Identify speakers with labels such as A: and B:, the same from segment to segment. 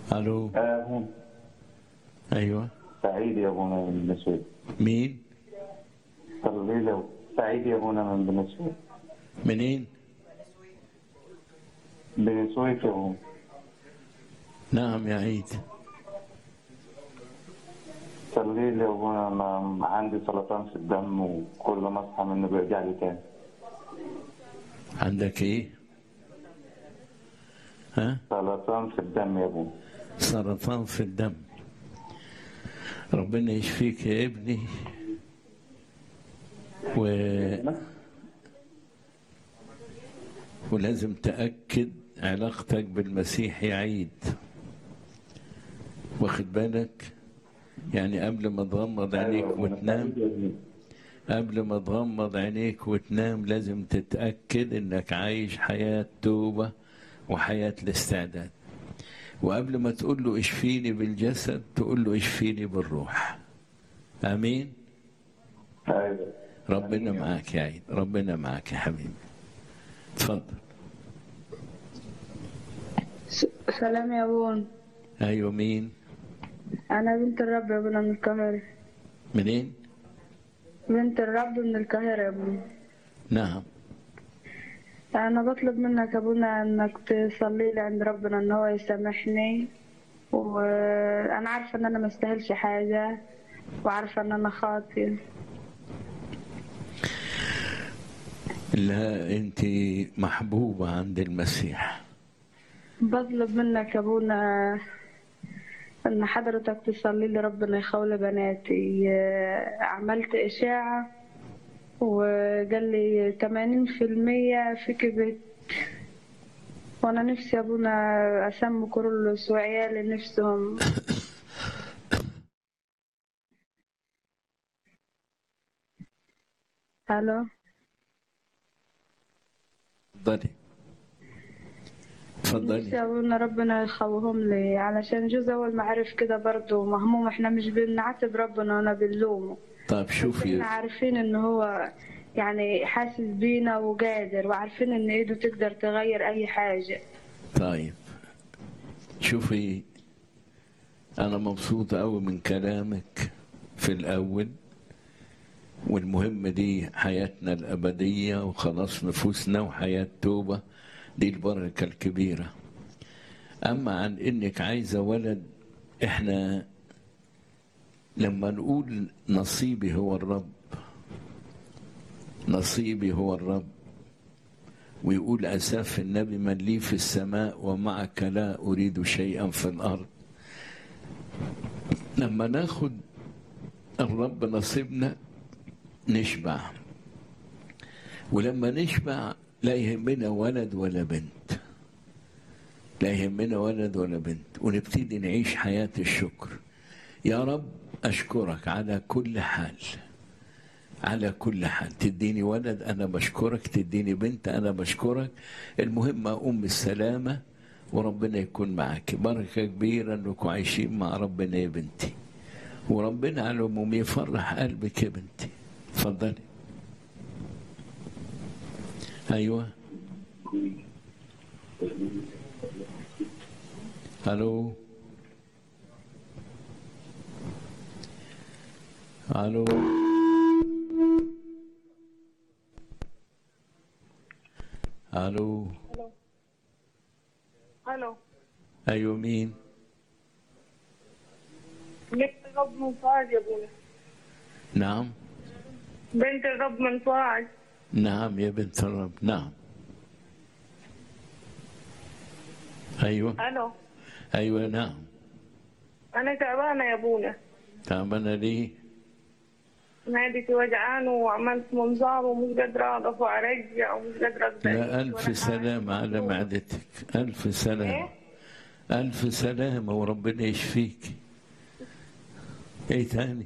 A: الو
B: آه هون
A: ايوه
B: سعيد يا ابونا من بني سويف
A: مين
B: صلي له سعيد يا ابونا من بني سويف
A: منين
B: بني سويف يا ابونا
A: نعم يا عيد
B: صلي لي يا ابونا انا عندي سرطان في الدم وكل ما اصحى منه بيرجع لي تاني
A: عندك ايه ها
B: سرطان في الدم يا ابونا
A: سرطان في الدم ربنا يشفيك يا ابني و... ولازم تأكد علاقتك بالمسيح يا عيد واخد بالك يعني قبل ما تغمض عينيك
B: أيوة، أنا
A: وتنام
B: سعيد يا ابني.
A: قبل ما تغمض عينيك وتنام لازم تتأكد انك عايش حياة توبة وحياة الاستعداد وقبل ما تقول له اشفيني بالجسد تقول له اشفيني بالروح امين
B: ايوه
A: ربنا معاك يا عيد ربنا معاك يا حبيبي اتفضل
C: س- سلام يا بون
A: ايوه مين
C: أنا بنت الرب يا بون من القاهرة
A: منين
C: بنت الرب من القاهرة يا بون
A: نعم
C: أنا بطلب منك يا أبونا إنك تصلي لي عند ربنا إن هو يسامحني وأنا عارفة إن أنا ما استاهلش حاجة وعارفة إن أنا خاطئة
A: لا انت محبوبة عند المسيح
C: بطلب منك يا أبونا إن حضرتك تصلي لي ربنا يخول بناتي عملت إشاعة وقال لي 80% في كبت وأنا نفسي يا أبونا أسمي كورولوس وعيالي نفسهم ألو
A: اتفضلي
C: نفسي
A: اتفضلي
C: يا أبونا ربنا يخوهم لي علشان جوز أول ما عرف كده برضه مهموم إحنا مش بنعاتب ربنا وأنا بنلومه
A: طيب
C: احنا
A: شوفي
C: عارفين ان هو يعني حاسس بينا وقادر وعارفين ان ايده تقدر تغير اي حاجة
A: طيب شوفي أنا مبسوط أوي من كلامك في الأول والمهم دي حياتنا الأبدية وخلاص نفوسنا وحياة توبة دي البركة الكبيرة أما عن إنك عايزة ولد إحنا لما نقول نصيبي هو الرب نصيبي هو الرب ويقول أساف النبي من لي في السماء ومعك لا أريد شيئا في الأرض لما ناخد الرب نصيبنا نشبع ولما نشبع لا يهمنا ولد ولا بنت لا يهمنا ولد ولا بنت ونبتدي نعيش حياة الشكر يا رب أشكرك على كل حال على كل حال تديني ولد أنا بشكرك تديني بنت أنا بشكرك المهم أقوم بالسلامة وربنا يكون معك بركة كبيرة أنكم عايشين مع ربنا يا بنتي وربنا على العموم يفرح قلبك يا بنتي اتفضلي أيوه ألو ألو ألو
D: الو
A: أيوه مين
D: بنت الرب من فؤاد يا ابونا
A: نعم
D: بنت الرب من فؤاد
A: نعم يا بنت الرب نعم أيوه
D: الو
A: أيوه نعم
D: انا تعبانه يا ابونا
A: تعبانة ليه
D: معدتي وجعان وعملت منظار ومش قادره اقف وارجع ومش قادره اقدر
A: لا ألف سلامة على معدتك ألف سلامة
D: إيه؟
A: ألف سلامة وربنا يشفيك إيه تاني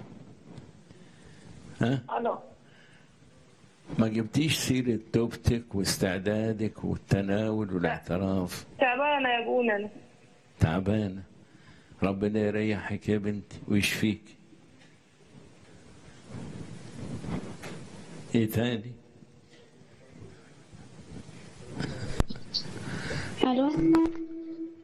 A: ها
D: الو
A: ما جبتيش سيرة توبتك واستعدادك والتناول والاعتراف
D: تعبانه يا ابونا انا
A: تعبانة ربنا يريحك يا بنتي ويشفيك ايه تاني
E: الو